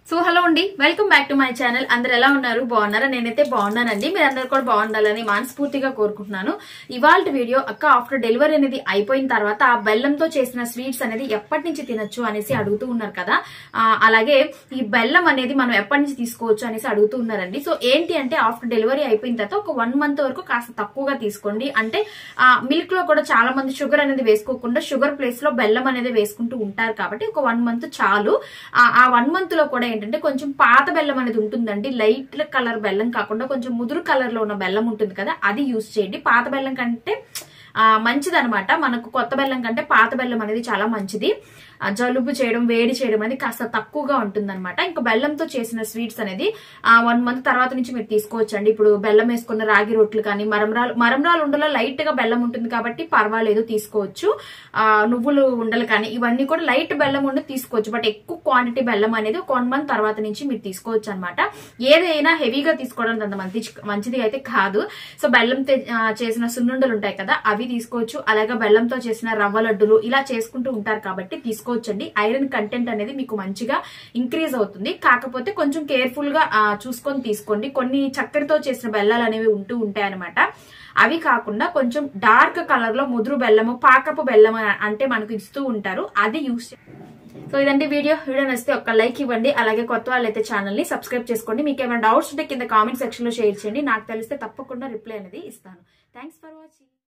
so hello అండి welcome back to my channel అందరు ఎలా ఉన్నారు బాగున్నారా నేనైతే బాగున్నానండి మీరు అందరు కూడా బాగుండాలని మనస్ఫూర్తిగా కోరుకుంటున్నాను ఇవాళ వీడియో అక్క ఆఫ్టర్ డెలివరీ అనేది అయిపోయిన తర్వాత ఆ బెల్లంతో చేసిన స్వీట్స్ అనేది ఎప్పటి నుంచి తినొచ్చు అనేసి అడుగుతూ ఉన్నారు కదా ఆ, అలాగే ఈ బెల్లం అనేది మనం ఎప్పటి నుంచి తీసుకోవచ్చు అనేసి అడుగుతూ ఉన్నారండి సో ఏంటి అంటే ఆఫ్టర్ డెలివరీ అయిపోయిన తర్వాత ఒక వన్ మంత్ వరకు కాస్త తక్కువగా తీసుకోండి అంటే మిల్క్ లో కూడా చాలా మంది షుగర్ అనేది వేసుకోకుండా షుగర్ ప్లేస్ లో బెల్లం అనేది వేసుకుంటూ ఉంటారు కాబట్టి ఒక వన్ మంత్ చాలు ఆ- ఆ వన్ మంత్ లో కూడా ఏంటంటే కొంచెం పాత బెల్లం అనేది ఉంటుందండి లైట్ కలర్ బెల్లం కాకుండా కొంచెం ముదురు కలర్ లో ఉన్న బెల్లం ఉంటుంది కదా అది యూస్ చేయండి పాత బెల్లం కంటే మంచిది అనమాట మనకు కొత్త బెల్లం కంటే పాత బెల్లం అనేది చాలా మంచిది ఆ, జలుబు చేయడం వేడి చేయడం అనేది కాస్త తక్కువగా ఉంటుంది అనమాట ఇంకా బెల్లంతో చేసిన స్వీట్స్ అనేది వన్ మంత్ తర్వాత నుంచి మీరు తీసుకోవచ్చండి ఇప్పుడు బెల్లం వేసుకున్న రాగి రొట్లు కానీ మరమరాలు మరమరాలు ఉండలో లైట్ గా బెల్లం ఉంటుంది కాబట్టి పర్వాలేదు తీసుకోవచ్చు ఆ, నువ్వులు ఉండలు కానీ ఇవన్నీ కూడా లైట్ బెల్లం ఉండి తీసుకోవచ్చు బట్ ఎక్కువ క్వాంటిటీ బెల్లం అనేది ఒక వన్ మంత్ తర్వాత నుంచి మీరు తీసుకోవచ్చు అనమాట ఏదైనా హెవీగా తీసుకోవడానికి అంత మంచి మంచిది అయితే కాదు సో బెల్లం చేసిన సున్నుండలు ఉంటాయి కదా అవి తీసుకోవచ్చు అలాగే బెల్లంతో చేసిన రవ్వ లడ్డులు ఇలా చేసుకుంటూ ఉంటారు కాబట్టి తీసుకోవచ్చండి ఐరన్ కంటెంట్ అనేది మీకు మంచిగా ఇంక్రీజ్ అవుతుంది కాకపోతే కొంచెం కేర్ఫుల్ గా ఆ, చూసుకొని తీసుకోండి కొన్ని చక్కెరతో చేసిన బెల్లాలు అనేవి ఉంటూ ఉంటాయి అనమాట అవి కాకుండా కొంచెం డార్క్ కలర్ లో ముదురు బెల్లము పాకపు బెల్లం అని అంటే మనకు ఇస్తూ ఉంటారు అది యూస్ సో ఇదండి వీడియో వీడియో నచ్చితే ఒక లైక్ ఇవ్వండి అలాగే కొత్త వాళ్ళు అయితే ఛానల్ ని సబ్స్క్రైబ్ చేసుకోండి మీకు ఏమైనా డౌట్స్ ఉంటే కింద కామెంట్ సెక్షన్ లో షేర్ చేయండి నాకు తెలిస్తే తప్పకుండా రిప్లై అనేది ఇస్తాను థ్యాంక్స్ ఫర్ వాచింగ్